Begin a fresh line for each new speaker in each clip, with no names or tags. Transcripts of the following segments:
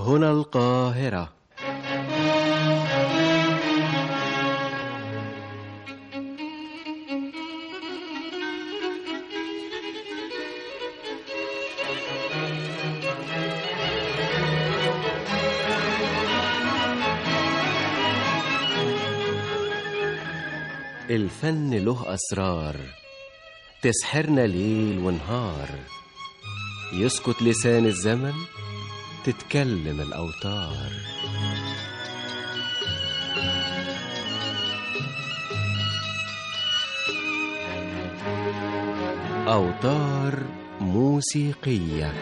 هنا القاهرة الفن له أسرار تسحرنا ليل ونهار يسكت لسان الزمن تتكلم الأوتار أوتار موسيقية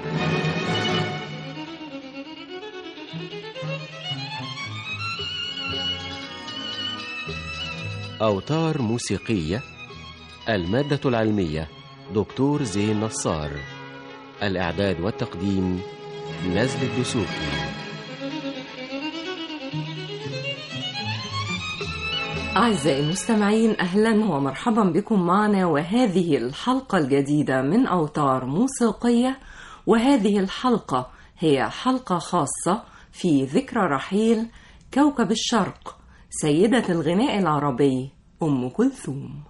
أوتار موسيقية المادة العلمية دكتور زين نصار الإعداد والتقديم نزل الدسوقي
أعزائي المستمعين أهلا ومرحبا بكم معنا وهذه الحلقة الجديدة من أوتار موسيقية وهذه الحلقة هي حلقة خاصة في ذكرى رحيل كوكب الشرق سيدة الغناء العربي أم كلثوم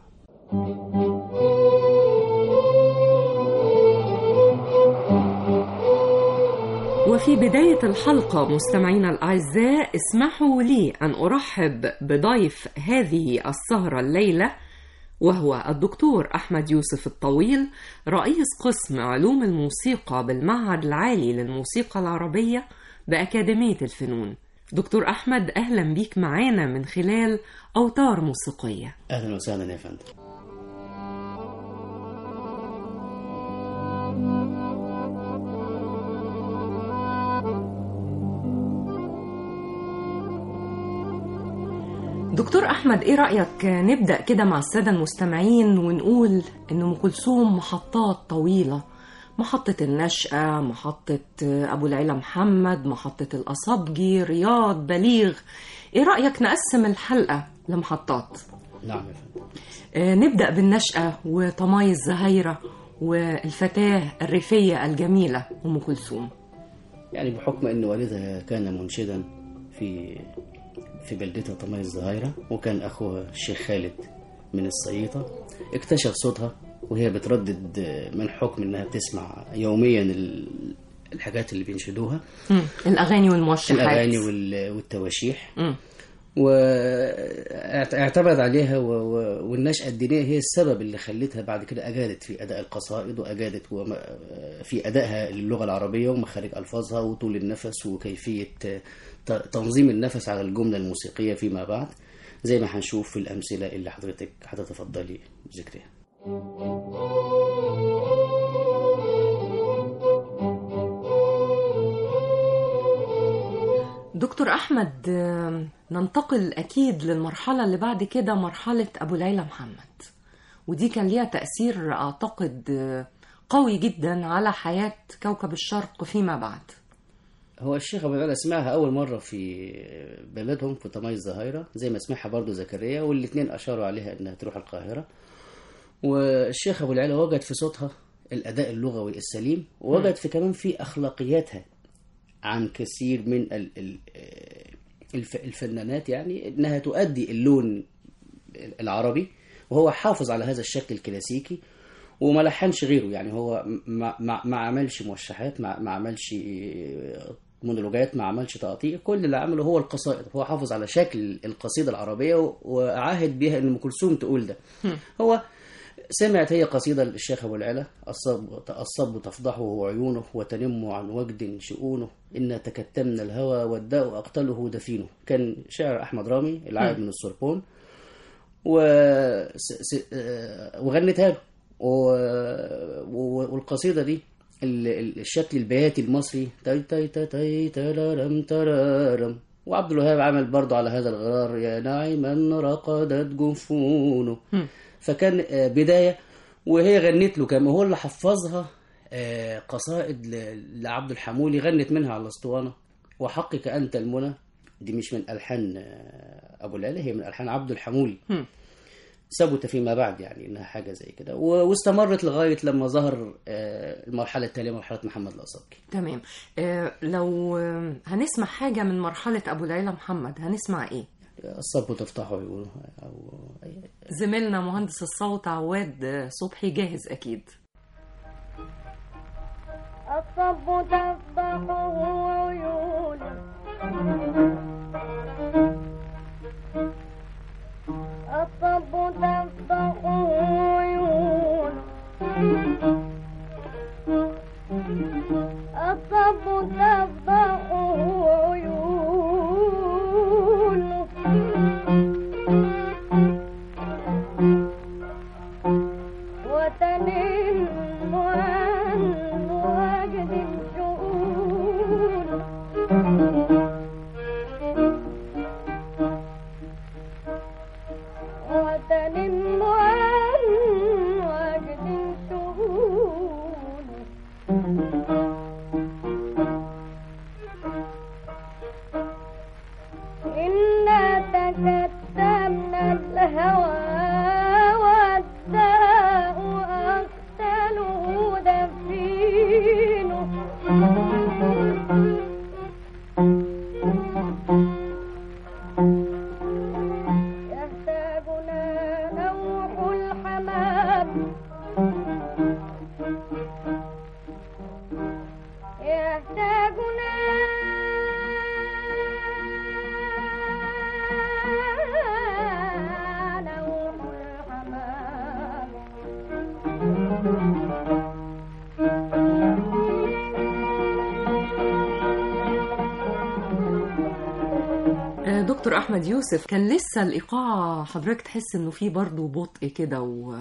وفي بداية الحلقة مستمعينا الأعزاء اسمحوا لي أن أرحب بضيف هذه السهرة الليلة وهو الدكتور أحمد يوسف الطويل رئيس قسم علوم الموسيقى بالمعهد العالي للموسيقى العربية بأكاديمية الفنون دكتور أحمد أهلا بيك معانا من خلال أوتار موسيقية
اهلا وسهلا يا فندم
دكتور أحمد إيه رأيك نبدأ كده مع السادة المستمعين ونقول إن أم كلثوم محطات طويلة محطة النشأة محطة أبو العلا محمد محطة الأصابجي رياض بليغ إيه رأيك نقسم الحلقة لمحطات
نعم يا فندم
آه، نبدأ بالنشأة وطماي الزهيرة والفتاة الريفية الجميلة أم كلثوم
يعني بحكم ان والدها كان منشدا في في بلدتها طمي الزهايرة وكان اخوها الشيخ خالد من الصييطة اكتشف صوتها وهي بتردد من حكم انها بتسمع يوميا ال- الحاجات اللي بينشدوها
مم. الأغاني والموشحات
الاغاني وال- والتواشيح
مم.
واعتمد عليها و... و... والنشأة الدينية هي السبب اللي خلتها بعد كده أجادت في أداء القصائد وأجادت وم... في أدائها للغة العربية ومخارج ألفاظها وطول النفس وكيفية ت... تنظيم النفس على الجملة الموسيقية فيما بعد زي ما هنشوف في الأمثلة اللي حضرتك هتتفضلي بذكرها
دكتور أحمد آه، ننتقل أكيد للمرحلة اللي بعد كده مرحلة أبو العلا محمد ودي كان ليها تأثير أعتقد آه، قوي جدا على حياة كوكب الشرق فيما بعد
هو الشيخ ابو العلا سمعها اول مره في بلدهم في طمي الزهايره زي ما سمعها برضو زكريا والاثنين اشاروا عليها انها تروح القاهره والشيخ ابو العلا وجد في صوتها الاداء اللغوي السليم ووجد في كمان في اخلاقياتها عن كثير من ال- ال- الف- الفنانات يعني انها تؤدي اللون العربي وهو حافظ على هذا الشكل الكلاسيكي وما لحنش غيره يعني هو ما, ما, ما عملش موشحات ما, ما عملش مونولوجات ما عملش تقطيع كل اللي عمله هو القصائد هو حافظ على شكل القصيدة العربية و- وعاهد بها ان ام كلثوم تقول ده هو سمعت هي قصيدة للشيخ أبو العلا الصب, الصب تفضحه عيونه وتنم عن وجد شؤونه إن تكتمنا الهوى والداء أقتله دفينه كان شعر أحمد رامي العائد من السوربون و... س... س... آه، وغنتها له و... و... والقصيدة دي ال... ال- الشكل البياتي المصري تاي تاي تاي تاي ترارم ترارم وعبد الوهاب عمل برضه على هذا الغرار يا ناعما رقدت جفونه فكان آه، بداية وهي غنت له كما هو اللي حفظها آه، قصائد ل- لعبد الحمولي غنت منها على الاسطوانة وحقك أنت المنى دي مش من ألحان آه، أبو العلا هي من ألحان عبد الحمولي ثبت فيما بعد يعني انها حاجه زي كده و- واستمرت لغايه لما ظهر آه، المرحله التاليه مرحله محمد الأصابجي
تمام آه، لو آه، هنسمع حاجة من مرحلة أبو العلا محمد هنسمع إيه؟
الصب تفتحه يقولوا او
زميلنا مهندس الصوت عواد آه، صبحي جاهز أكيد
الصب تفضح عيون الصب تفضح عيون الصب تفضح عيون وتنم عن وجد الشؤون وتنم عن وجد الشؤون إنا تكتمنا الهوى والداء أقتله دفين يهتاجنا نوح الحمام يهتاجنا نوح الحمام
آه، دكتور أحمد يوسف كان لسه الإيقاع حضرتك تحس إنه فيه برضه بطء كده
هو-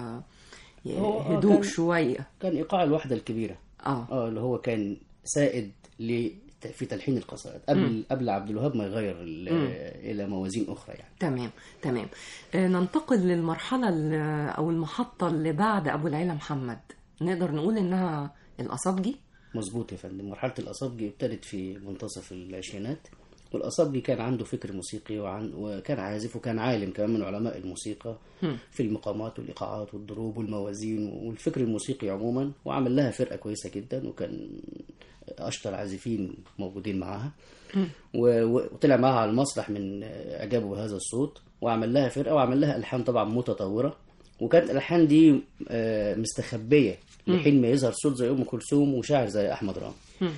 آه،
وهدوء
كان-
شوية
كان ايقاع الوحده الكبيره
اه
اه اللي هو كان سائد ل في تلحين القصائد قبل قبل عبد الوهاب ما يغير ال- الى موازين اخرى يعني
تمام تمام آه، ننتقل للمرحلة ال- أو المحطة اللي بعد أبو العلا محمد نقدر نقول إنها الأصابجي
مظبوط يا فندم مرحله الاصابجي ابتدت في منتصف العشرينات والاصابجي كان عنده فكر موسيقي وعن وكان عازف وكان عالم كمان من علماء الموسيقى في المقامات والايقاعات والضروب والموازين والفكر الموسيقي عموما وعمل لها فرقه كويسه جدا وكان اشطر عازفين موجودين معاها و- وطلع معاها على المسرح من اعجابه بهذا الصوت وعمل لها فرقه وعمل لها الحان طبعا متطوره وكانت الالحان دي آه، مستخبيه لحين ما يظهر صوت زي ام كلثوم وشاعر زي احمد رامي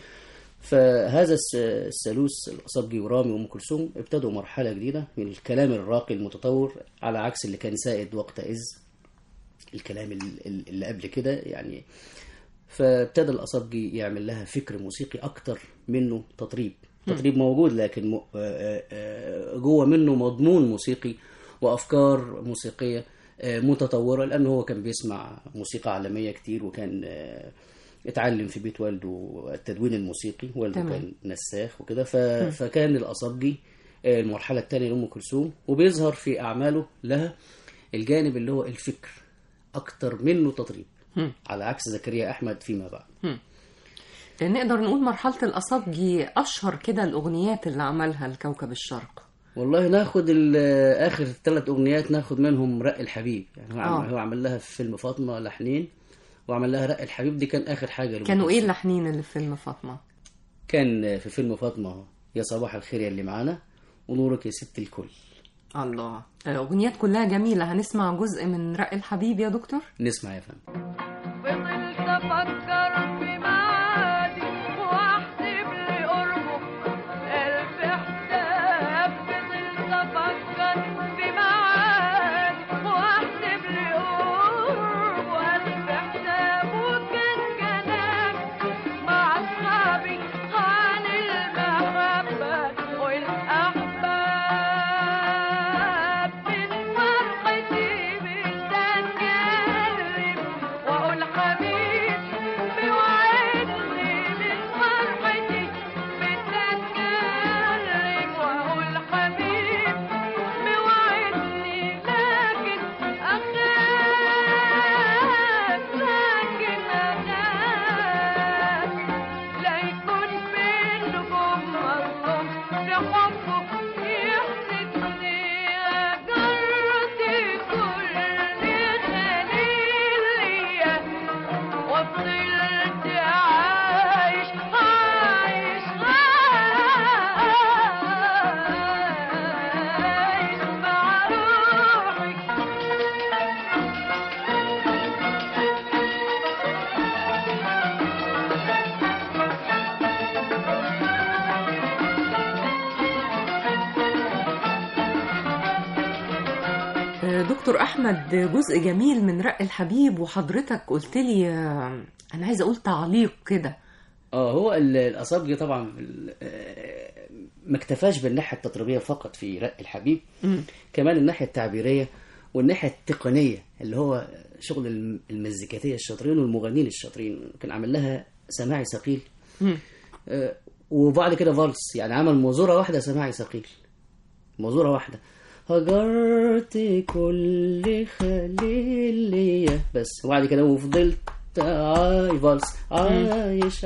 فهذا الس- الثالوث الاصابجي ورامي وام كلثوم ابتدوا مرحله جديده من الكلام الراقي المتطور على عكس اللي كان سائد وقتئذ الكلام ال- ال- اللي قبل كده يعني فابتدى الاصابجي يعمل لها فكر موسيقي اكتر منه تطريب تطريب موجود لكن م- آه، آه، آه، جوه منه مضمون موسيقي وافكار موسيقيه آه، متطوره لانه هو كان بيسمع موسيقى عالميه كتير وكان آه، اتعلم في بيت والده التدوين الموسيقي والده
تمام.
كان نساخ وكده ف... فكان الاصابجي آه، المرحله الثانيه لام كلثوم وبيظهر في اعماله لها الجانب اللي هو الفكر اكتر منه تطريب على عكس زكريا احمد فيما بعد
نقدر نقول مرحلة الأصابجي أشهر كده الأغنيات اللي عملها لكوكب الشرق
والله ناخد ال- اخر ثلاث اغنيات ناخد منهم رق الحبيب يعني هو عمل,
آه.
هو عمل لها في فيلم فاطمه لحنين وعمل لها رق الحبيب دي كان اخر حاجه لأم
كانوا إيه
كلثوم.
اللحنين اللي في فيلم فاطمة؟
كان في فيلم فاطمه يا صباح الخير يا اللي معانا ونورك يا ست الكل
الله أغنيات كلها جميلة هنسمع جزء من رق الحبيب يا دكتور
نسمع يا فندم
فضلت افكر في معادي واحسب لي قربه الف حساب فضلت افكر في معادي واحسب لي قربه الف حساب وكان كلام مع اصحابي عن المحبه والاحباب من فرحتي بتتكلم واقول حبيب بوعدني من فرحتي بتتكلم واقول حبيب بوعدني لكن اخاف لكن اخاف لا يكون بينكم مظلوم لحبه يحسدني يا جرتي كل
آه، دكتور أحمد جزء جميل من رق الحبيب وحضرتك قلت لي آه، أنا عايزة أقول تعليق كده
اه هو ال- الاصابجي طبعا ال- آه، ما اكتفاش بالناحيه التطريبيه فقط في رق الحبيب كمان الناحيه التعبيريه والناحيه التقنيه اللي هو شغل الم- المزيكاتيه الشاطرين والمغنيين الشاطرين كان عامل لها سماعي ثقيل آه، وبعد كده فالس يعني عمل مزوره واحده سماعي ثقيل مزوره واحده هجرت كل خليلية بس وبعد كده وفضلت عاي فالس عايش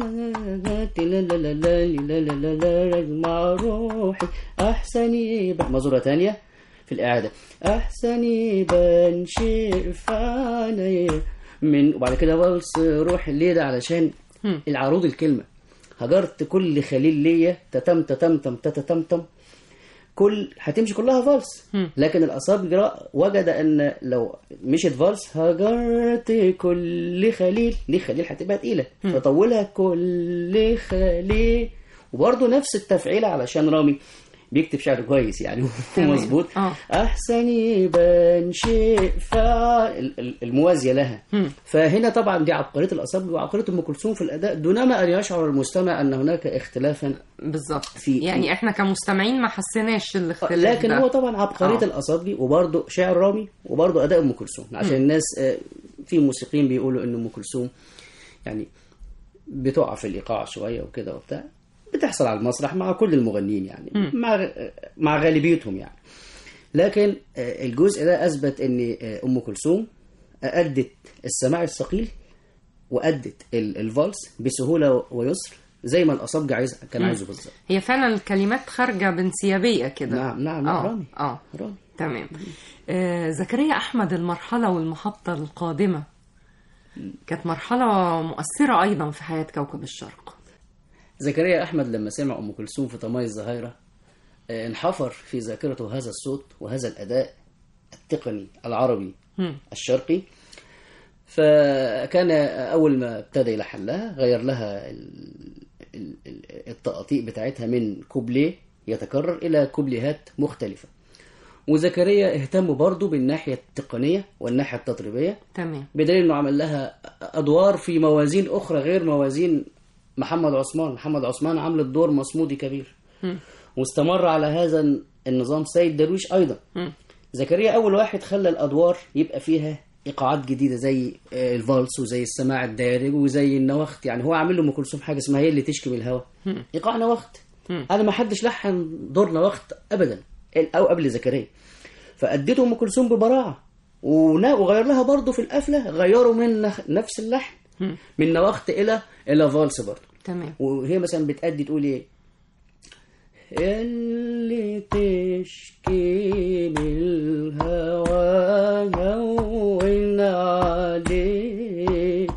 عايش لا لا لا لا لا لا لا لا مع روحي احسن يبقى مزوره تانية في الاعاده احسن يبان شيء في عينيا من وبعد كده فالس روح ليه ده علشان العروض الكلمه هجرت كل خليل ليا تتم تتم تم تتم تم كل هتمشي كلها فالس لكن الاصابع وجد ان لو مشيت فالس هجرت كل خليل ليه خليل هتبقى تقيله فطولها كل خليل وبرضه نفس التفعيله علشان رامي بيكتب شعر كويس يعني
تمام.
مظبوط
آه.
احسن يبان شيء فعل ال- ال- الموازيه لها فهنا طبعا دي عبقريه الاصابع وعبقريه ام كلثوم في الاداء دونما ان يشعر المستمع ان هناك اختلافا
بالظبط
في-
يعني احنا كمستمعين ما حسيناش الاختلاف
لكن
ده.
هو طبعا عبقريه
آه.
الاصابجي وبرضه شعر رامي وبرضه اداء ام كلثوم عشان الناس آه، في موسيقيين بيقولوا ان ام كلثوم يعني بتقع في الايقاع شويه وكده وبتاع بتحصل على المسرح مع كل المغنيين يعني مع مع غالبيتهم يعني لكن آه، الجزء ده اثبت ان آه، ام كلثوم ادت السماع الثقيل وادت ال- الفالس بسهوله ويسر زي ما الاصابجي عايز كان عايزه بالظبط
هي فعلا الكلمات خارجة بانسيابية كده
نعم نعم
اه
رامي
اه
رامي
تمام آه زكريا أحمد المرحلة والمحطة القادمة كانت مرحلة مؤثرة أيضا في حياة كوكب الشرق
زكريا أحمد لما سمع أم كلثوم في طماي الزهايرة آه، انحفر في ذاكرته هذا الصوت وهذا الأداء التقني العربي الشرقي فكان أول ما ابتدى يلحن لها غير لها ال- ال- ال- التقاطيع بتاعتها من كوبليه يتكرر إلى كوبليهات مختلفة وزكريا اهتم برضه بالناحية التقنية والناحية التطريبية
تمام
بدليل انه عمل لها ادوار في موازين اخرى غير موازين محمد عثمان محمد عثمان عمل الدور مصمودي كبير واستمر على هذا النظام سيد درويش ايضا زكريا اول واحد خلى الادوار يبقى فيها ايقاعات جديده زي آه، الفالس وزي السماع الدارج وزي النواخت يعني هو عامل له ام كلثوم حاجه اسمها هي اللي تشكي من الهوى ايقاع نواخت انا ما حدش لحن دور نواخت ابدا او قبل زكريا فاديته ام كلثوم ببراعه ونا- وغير لها برضه في القفله غيروا من نخ- نفس اللحن من نواخت الى الى فالس برضه
تمام
وهي مثلا بتأدي تقول ايه اللي تشكي من الهوى هون عليك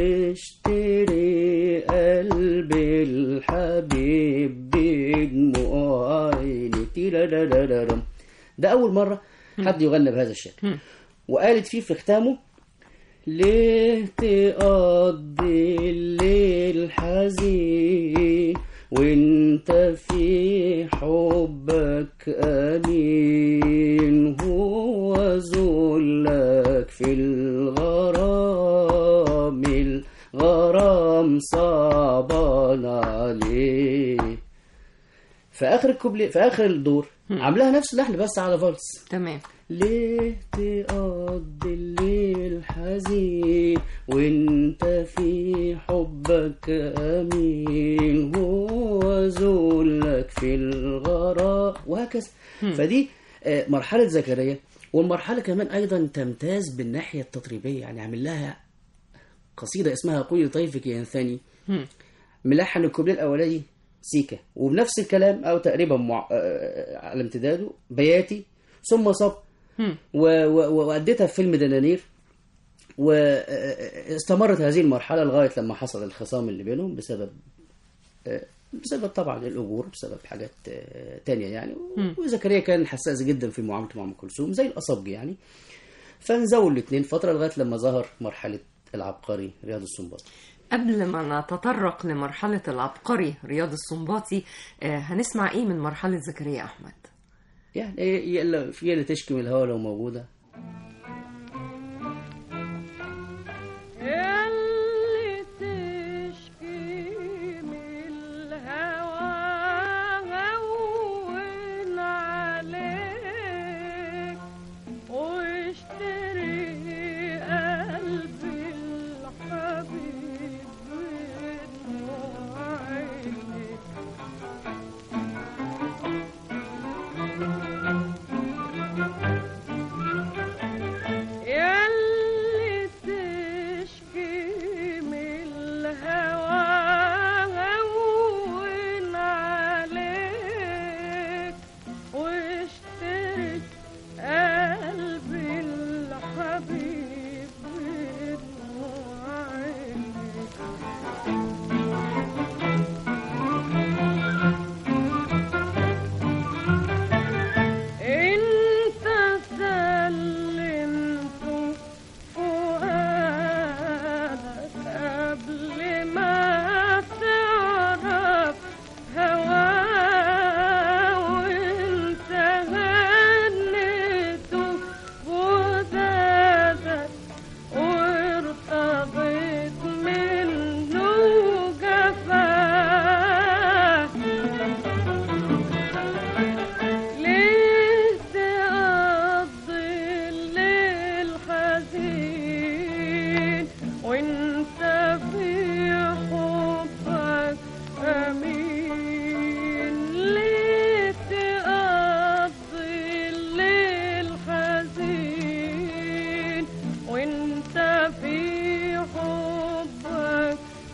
واشتري قلب الحبيب بدموع عيني تيرارارارم. ده أول مرة حد يغنى بهذا الشكل وقالت فيه في ختامه ليه تقضي الليل حزين وانت في حبك امين هو ذلك في الغرام الغرام صعبان عليه في اخر الكوبلي في اخر الدور عاملاها نفس اللحن بس على فالس
تمام
ليه تقضي الليل حزين وانت في حبك امين هو ذلك في الغراء وهكذا فدي آه، مرحلة زكريا والمرحلة كمان أيضا تمتاز بالناحية التطريبية يعني عامل لها قصيدة اسمها قولي طيفك ينثني ملحن الكوبليه الأولاني سيكا وبنفس الكلام أو تقريبا مع... آه، على امتداده بياتي ثم صب و- و- وأديتها في فيلم دنانير واستمرت هذه المرحلة لغاية لما حصل الخصام اللي بينهم بسبب آه، بسبب طبعا الأجور بسبب حاجات آه، تانية يعني وزكريا كان حساس جدا في معاملته مع أم كلثوم زي الأصابجي يعني فنزووا الاثنين فترة لغاية لما ظهر مرحلة العبقري رياض السنباطي
قبل ما نتطرق لمرحلة العبقري رياض السنباطي آه هنسمع ايه من مرحلة زكريا أحمد
يعني هي اللي هي اللي تشكي من الهوا لو موجوده
ياللي تشكي من الهوى هون عليك واشتري قلبي الحبيب بدموع عينيك ياللي تشكي من الهوى هون عليك واشتري قلبي الحبيب بدموع عينيك انت سلمت فؤادك قبل ما تعرف هواه وانت هنيته ودادك وارتضيت منه جفاه ليه تقضي الليل حزين وانت في حبك امين ليه تقضي الليل حزين وانت في حبك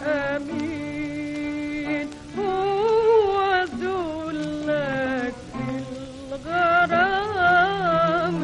امين هو ذلك الغرام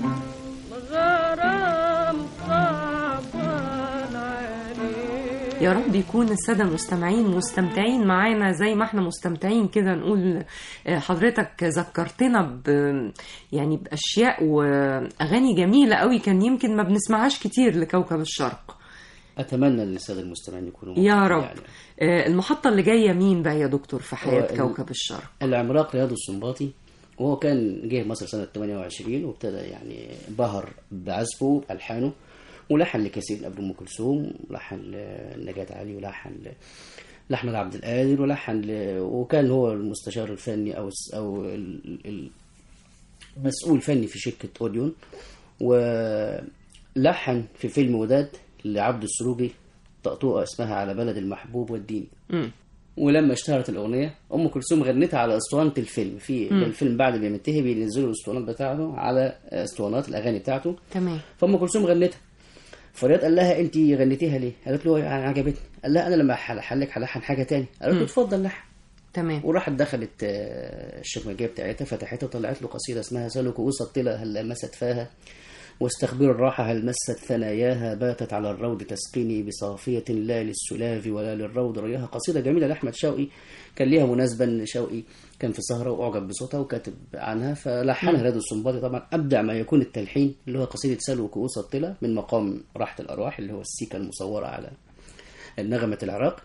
الغرام صعبان عليك
يا رب يكون السادة المستمعين مستمتعين معانا زي ما احنا مستمتعين كده نقول آه، حضرتك ذكرتنا ب يعني بأشياء وأغاني جميلة قوي كان يمكن ما بنسمعهاش كتير لكوكب الشرق
اتمنى ان الساده المستمعين يكونوا
يا
موافقين
رب
يعني.
آه، المحطة اللي جاية مين بقى يا دكتور في
هو
حياة
ال-
كوكب الشرق
العملاق رياض السنباطي وهو كان جه مصر سنة 28 وابتدى يعني بهر بعزفه بألحانه ولحن لكثير قبل أم كلثوم ولحن لنجاة علي ولحن ل- لأحمد عبد القادر ولحن ل... وكان هو المستشار الفني أو الس- أو ال- ال- مسؤول فني في شركة أوديون ولحن في فيلم وداد لعبد السروجي طقطوقة اسمها على بلد المحبوب والدين
مم.
ولما اشتهرت الاغنيه ام كلثوم غنتها على اسطوانه الفيلم في الفيلم بعد ما ينتهي بينزلوا الاسطوانات بتاعته على اسطوانات الاغاني بتاعته
تمام
فام كلثوم غنتها فرياض قال لها انت غنيتيها ليه؟ قالت له يعني عجبتني قال لها انا لما هلحن لك هلحن حاجه تاني قالت له اتفضل لحن
تمام
وراحت دخلت آه، الشكمجيه بتاعتها فتحتها وطلعت له قصيده اسمها سلك كؤوس الطلا هل لمست فاها واستخبر الراحة هل مست ثناياها باتت على الروض تسقيني بصافية لا للسلاف ولا للروض رياها قصيدة جميلة لأحمد شوقي كان ليها مناسبة إن شوقي كان في سهرة وأعجب بصوتها وكاتب عنها فلحنها رياض السنباطي طبعا أبدع ما يكون التلحين اللي هو قصيدة سلو كؤوس الطلا من مقام راحة الأرواح اللي هو السيكة المصورة على نغمة العراق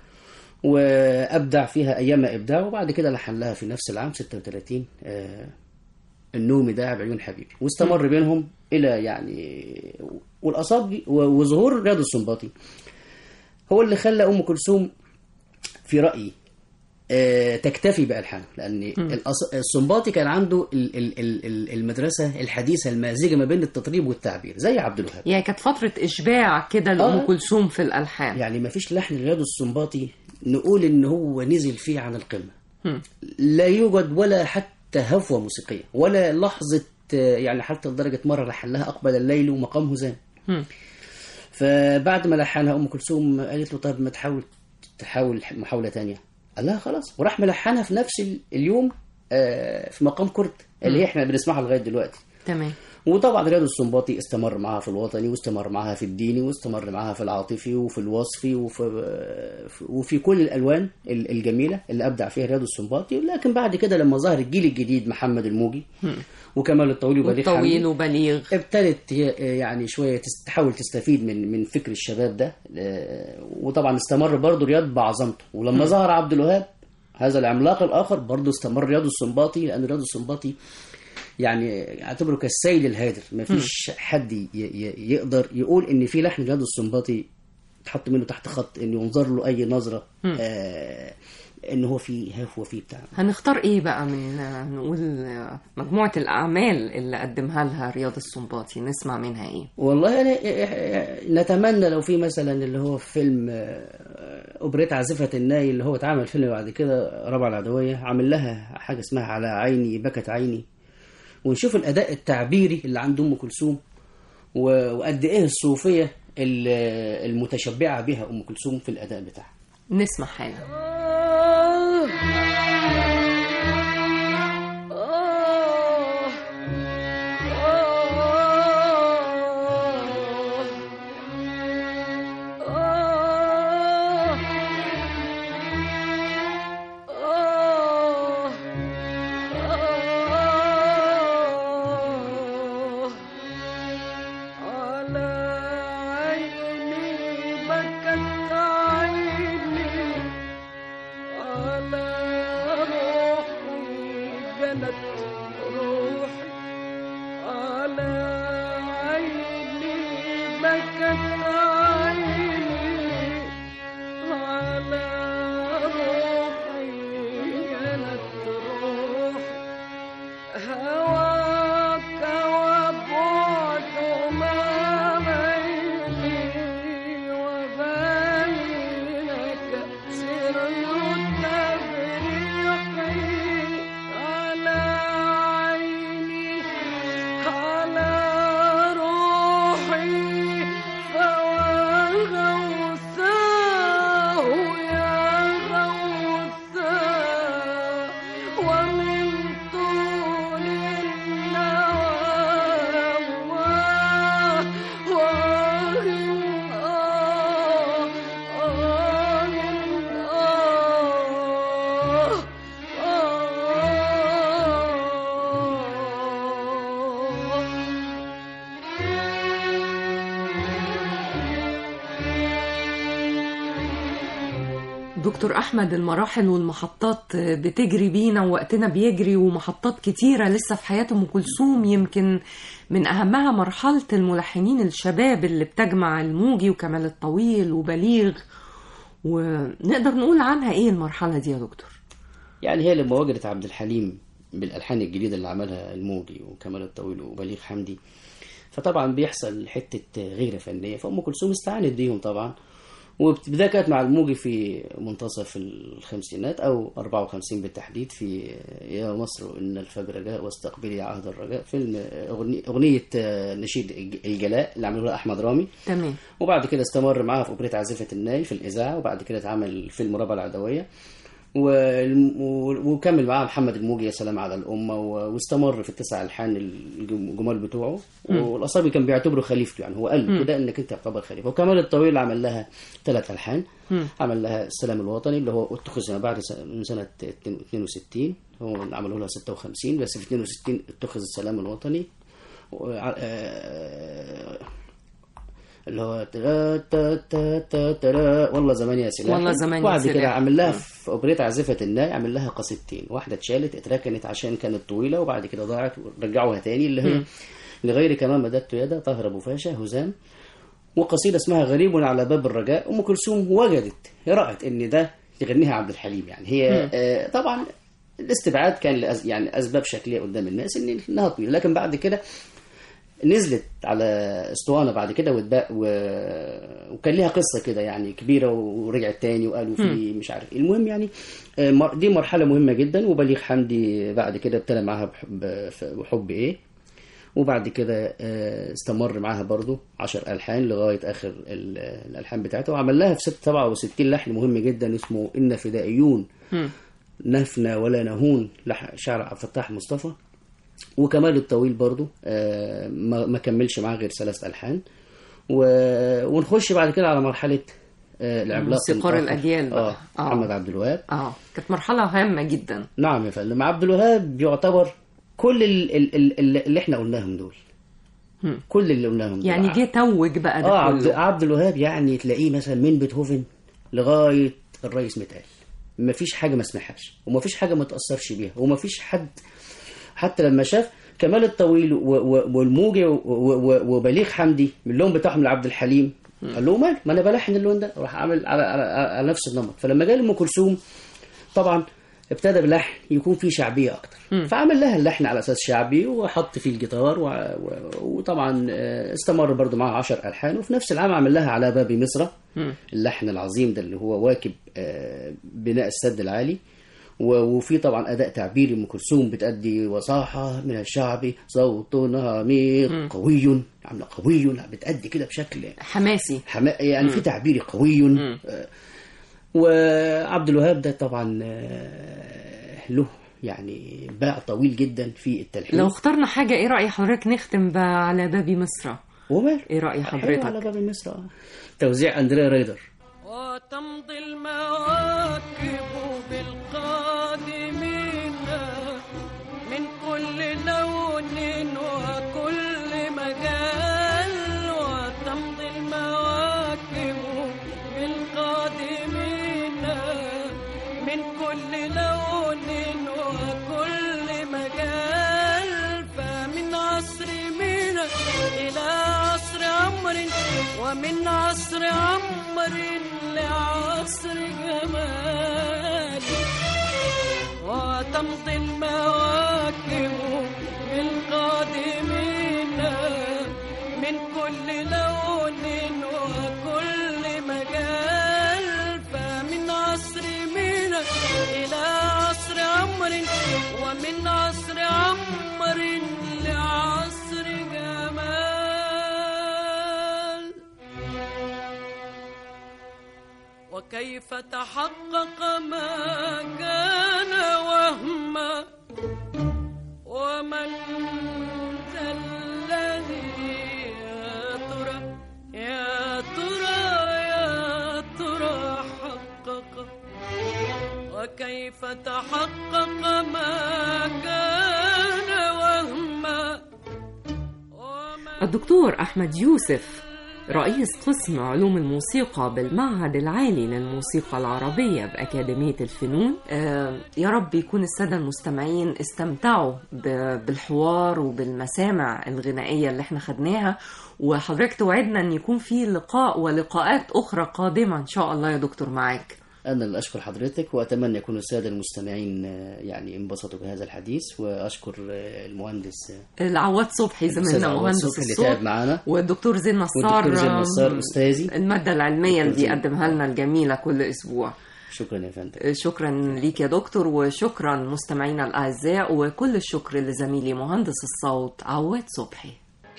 وأبدع فيها أيام إبداع وبعد كده لحن لها في نفس العام 36 آه، النوم داعب عيون حبيبي واستمر بينهم الى يعني والاصابي وظهور رياض السنباطي هو اللي خلى ام كلثوم في رايي آه، تكتفي بالحانه لان الأص- السنباطي كان عنده ال- ال- ال- ال- المدرسه الحديثه المازجه ما بين التطريب والتعبير زي عبد الوهاب
يعني كانت فترة إشباع كده لأم
آه.
كلثوم في الألحان
يعني ما فيش لحن رياض السنباطي نقول ان هو نزل فيه عن القمه
مم.
لا يوجد ولا حتى هفوه موسيقيه ولا لحظه آه، يعني حتى لدرجه مره لحن لها اقبل الليل ومقام هزام
مم.
فبعد ما لحنها ام كلثوم قالت له طيب ما تحاول تحاول محاوله تانية قال لها خلاص وراح ملحنها في نفس ال- اليوم آه، في مقام كرد اللي هي احنا بنسمعها لغايه دلوقتي
تمام
وطبعا رياض السنباطي استمر معاها في الوطني واستمر معاها في الديني واستمر معاها في العاطفي وفي الوصفي وفي وفي كل الالوان ال- الجميله اللي ابدع فيها رياض السنباطي لكن بعد كده لما ظهر الجيل الجديد محمد الموجي وكمال الطويل وبليغ
والطويل
حمدي
وبليغ
ابتدت هي يعني شويه تس- تحاول تستفيد من من فكر الشباب ده آه، وطبعا استمر برضه رياض بعظمته ولما ظهر عبد الوهاب هذا العملاق الاخر برضه استمر رياض السنباطي لان رياض السنباطي يعني اعتبره كالسيل الهادر مفيش حد ي- ي- يقدر يقول ان في لحن جهاد السنباطي تحط منه تحت خط ان ينظر له اي نظره آه ان هو في هاف وفي بتاع
هنختار ايه بقى من آه، نقول آه، مجموعة الأعمال اللي قدمها لها رياض السنباطي نسمع منها ايه
والله يعني نتمنى لو في مثلا اللي هو فيلم آه، اوبريت عازفة الناي اللي هو اتعمل فيلم بعد كده ربع العدوية عامل لها حاجة اسمها على عيني بكت عيني ونشوف الأداء التعبيري اللي عند أم كلثوم و- وقد إيه الصوفية ال- المتشبعة بها أم كلثوم في الأداء بتاعها
نسمع حاجة
آه آه آه آه آه على عيني بكت عيني على روحي جنت روحي على عيني بكت عيني على روحي جنت روحي هواك وبعد ما بيني وبينك سر تفريقي على عيني على روحي فوغوثاه يا غوثاه ومن طول النوى وآه آه آه آه
دكتور أحمد المراحل والمحطات بتجري بينا ووقتنا بيجري ومحطات كتيرة لسه في حياة أم كلثوم يمكن من أهمها مرحلة الملحنين الشباب اللي بتجمع الموجي وكمال الطويل وبليغ ونقدر نقول عنها إيه المرحلة دي يا دكتور
يعني هي لما وجدت عبد الحليم بالالحان الجديده اللي عملها الموجي وكمال الطويل وبليغ حمدي فطبعا بيحصل حته غيره فنيه فام كلثوم استعانت بيهم طبعا وبداية كانت مع الموجي في منتصف الخمسينات أو 54 بالتحديد في يا مصر إن الفجر جاء واستقبلي عهد الرجاء فيلم أغنية, أغنية نشيد الجلاء اللي عملوها أحمد رامي
تمام
وبعد كده استمر معاها في أوبريت عازفة الناي في الإذاعة وبعد كده اتعمل فيلم ربع العدوية والم- و- وكمل معاه محمد الموجي يا سلام على الأمة و- واستمر في التسع ألحان الجم- الجمال بتوعه والأصابي كان بيعتبره خليفته يعني هو قال له كده إنك أنت تعتبر خليفة وكمال الطويل عمل لها ثلاث ألحان عمل لها السلام الوطني اللي هو اتخذ ما بعد س- من سنة 62 هو اللي عملوا لها 56 بس في 62 اتخذ السلام الوطني وع- آه، اللي هو ترا تا تا تا ترا والله زمان يا سلاحي
والله زمان يا
وبعد كده
سلاحي.
عمل لها في اوبريت عازفة الناي عمل لها قصيدتين واحدة اتشالت اتركنت عشان كانت طويلة وبعد كده ضاعت ورجعوها تاني اللي هي لغير كمان مددت يدا طاهر ابو فاشا هزام وقصيدة اسمها غريب على باب الرجاء ام كلثوم وجدت رأت ان ده يغنيها عبد الحليم يعني هي آه طبعا الاستبعاد كان لأز يعني اسباب شكليه قدام الناس ان انها طويله لكن بعد كده نزلت على اسطوانه بعد كده واتباع و... وكان ليها قصه كده يعني كبيره ورجعت تاني وقالوا في مش عارف إيه. المهم يعني آه، مر- دي مرحله مهمه جدا وبليغ حمدي بعد كده ابتدى معاها بحب, بحب ايه وبعد كده آه، استمر معاها برضو عشر ألحان لغاية آخر ال- الألحان بتاعتها وعمل لها في ست سبعة وستين لحن مهم جدا اسمه إن فدائيون نفنى ولا نهون لح- شعر عبد الفتاح مصطفى وكمال الطويل برضو آه، ما ما كملش معاه غير ثلاث ألحان و- ونخش بعد كده على مرحلة آه، العملاق
موسيقار
الآخر.
الأجيال بقى.
اه
آه.
محمد عبد الوهاب
اه كانت مرحلة هامة جدا
نعم يا فندم عبد الوهاب يعتبر كل ال- ال- ال- اللي احنا قلناهم دول
هم.
كل اللي قلناهم دول
يعني جه توج بقى ده
اه عبد,
كله
عبد الوهاب يعني تلاقيه مثلا من بيتهوفن لغايه الرئيس متقال ما فيش حاجه ما سمعهاش وما فيش حاجه ما تاثرش بيها وما فيش حد حتى لما شاف كمال الطويل و- و- والموجي و- و- وبليغ حمدي من اللون بتاعهم لعبد الحليم قال له مال ما انا بلحن اللون ده راح اعمل على, على, على نفس النمط فلما جالي ام كلثوم طبعا ابتدى بلحن يكون فيه شعبيه اكتر فعمل لها اللحن على اساس شعبي وحط فيه الجيتار و... و... وطبعا آه، استمر برضو معها 10 الحان وفي نفس العام عمل لها على باب مصر اللحن العظيم ده اللي هو واكب آه، بناء السد العالي و- وفي طبعا اداء تعبيري ام كلثوم بتأدي وصاحه من الشعب صوتنا عميق قوي عامله قوي لا بتأدي كده بشكل
حماسي
حما... يعني في تعبيري قوي آه، وعبد الوهاب ده طبعا آه، له يعني باع طويل جدا في التلحين
لو اخترنا حاجة ايه رأي حضرتك نختم بقى على باب مصر
ومال
ايه رأي
حلو
حضرتك
على باب مصر آه. توزيع اندريا رايدر
وتمضي المواكب بالقادمين من كل لون وكل مجال وتمضي المواكب بالقادمين من كل لون وكل مجال فمن عصر مينا إلى عصر عمر ومن عصر عمر لعصر جمال وتمضي المواكب بالقادمين من كل لون وكل مجال فمن عصر مينا إلى عصر عمر ومن عصر عمر لعصر جمال وكيف تحقق ما كان وهما ومن ذا الذي يا ترى يا ترى يا ترى حقق وكيف تحقق ما كان وهما ومن
الدكتور أحمد يوسف رئيس قسم علوم الموسيقى بالمعهد العالي للموسيقى العربية بأكاديمية الفنون آه، يا رب يكون السادة المستمعين استمتعوا ب- بالحوار وبالمسامع الغنائية اللي احنا خدناها وحضرتك توعدنا ان يكون في لقاء ولقاءات أخرى قادمة إن شاء الله يا دكتور معاك
أنا اللي أشكر حضرتك وأتمنى يكون السادة المستمعين آه، يعني انبسطوا بهذا الحديث وأشكر آه، المهندس آه،
العواد صبحي
الأستاذ
زميلنا
عواد
مهندس
صبحي اللي
الصوت
تعب معانا
والدكتور زين نصار
والدكتور زين
آم،
نصار أستاذي
المادة العلمية اللي
دكتور زين.
بيقدمها لنا الجميلة كل أسبوع
شكرا يا فندم
شكرا ليك يا دكتور وشكرا مستمعينا الأعزاء وكل الشكر لزميلي مهندس الصوت عواد صبحي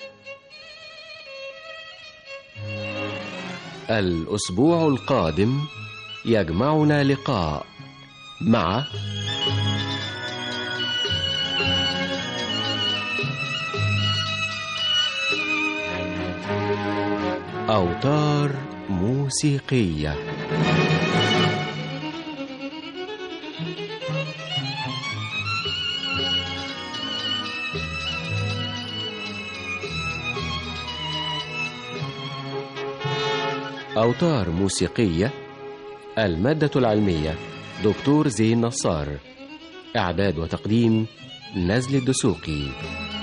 الأسبوع القادم يجمعنا لقاء مع أوتار موسيقية أوتار موسيقية المادة العلمية دكتور زين نصار إعداد وتقديم نزل الدسوقي